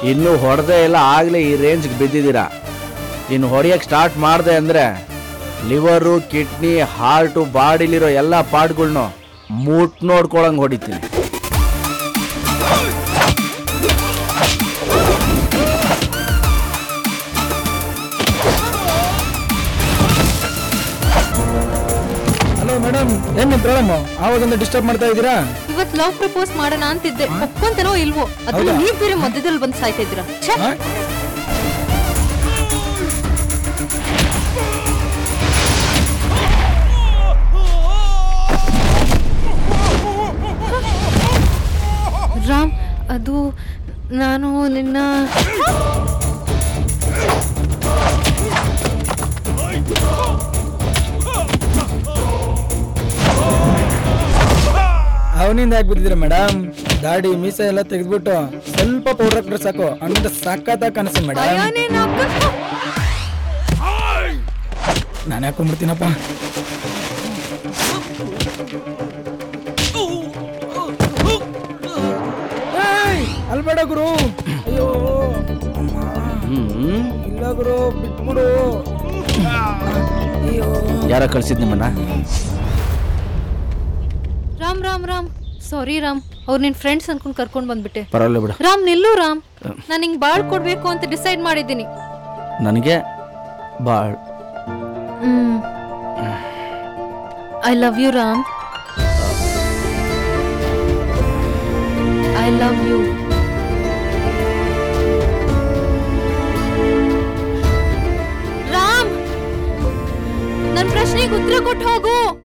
ಇನ್ನು ಹೊಡೆದೇ ಇಲ್ಲ ಆಗಲೇ ಈ ರೇಂಜ್ಗೆ ಬಿದ್ದಿದ್ದೀರಾ ಇನ್ನು ಹೊಡೆಯಕ್ಕೆ ಸ್ಟಾರ್ಟ್ ಮಾಡಿದೆ ಅಂದರೆ ಲಿವರು ಕಿಡ್ನಿ ಹಾರ್ಟು ಬಾಡಿಲಿರೋ ಎಲ್ಲ ಪಾರ್ಟ್ಗಳ್ನು ಮುಟ್ ನೋಡ್ಕೊಳಂಗೆ ಹೊಡಿತೀನಿ ಹಲೋ ಮೇಡಮ್ ಏನ್ ನಿಮ್ ಪ್ರಾಬ್ಲಮ್ ಆವಾಗಿಂದ ಡಿಸ್ಟರ್ಬ್ ಮಾಡ್ತಾ ಇದ್ದೀರಾ ಇವತ್ ಲವ್ ಪ್ರಪೋಸ್ ಮಾಡೋಣ ಅಂತಿದ್ದೆ ಒಪ್ಕೊಂತನೋ ಇಲ್ವೋ ಅದನ್ನ ಹೌದಾ? ನೀವ್ ಬೇರೆ ಮಧ್ಯದಲ್ಲಿ ಬಂದ್ ಸಾಯ್ತಾ ಇದ್ದೀರಾ ಛೆ! ಆ? ರಾಮ್ ಅದು ನಾನು ನಿನ್ನ ಅವನಿಂದ ಯಾಕೆ ಬಿದ್ದಿದ್ದೀರಾ ಮೇಡಮ್ ದಾಡಿ ಮೀಸೆ ಎಲ್ಲ ತೆಗೆದ್ಬಿಟ್ಟು ಸ್ವಲ್ಪ ಪೌಡರ್ ಹಾಕ್ಬಿಟ್ರೆ ಸಾಕು ಅಂತ ಸಖತ್ತಾಗಿ ಕಾಣಿಸ್ತು ಮೇಡಮ್ ಭಯನೇನ್ ಆಗ್ಬೇಕು? ನಾನು ಹಾಕೊಂಡ್ಬಿಡ್ತೀನಪ್ಪ ಏಯ್, ಅಲ್ಬೇಡ ಗುರು ಅಯ್ಯೋ ಅಮ್ಮ. ಹ್ಞೂ ಇಲ್ಲ ಗುರು ಬಿಟ್ಬಿಡು ಅಯ್ಯೋ ಯಾರ ಕಳ್ಸಿದ್ ನಿಮ್ಮನ್ನ ರಾಮ್ ರಾಮ್ ರಾಮ್ ಸಾರಿ ರಾಮ್ ಅವ್ರು ನಿನ್ ಫ್ರೆಂಡ್ಸ್ ಅನ್ಕೊಂಡ್ ಕರ್ಕೊಂಡ್ ಬಂದ್ಬಿಟ್ಟೆ ಪರವಾಗಿಲ್ಲ ಬಿಡು ರಾಮ್ ನಿಲ್ಲು ರಾಮ್ ನಾನು ಹಿಂಗ್ ಬಾಳ್ ಕೊಡ್ಬೇಕು ಅಂತ ಡಿಸೈಡ್ ಮಾಡಿದ್ದೀನಿ ನನಗೆ ಭಾಳ hmm I love you Ram I love you Ram ನನ್ ಪ್ರಶ್ನೆಗೆ ಉತ್ತರ ಕೊಟ್ಟು ಹೋಗು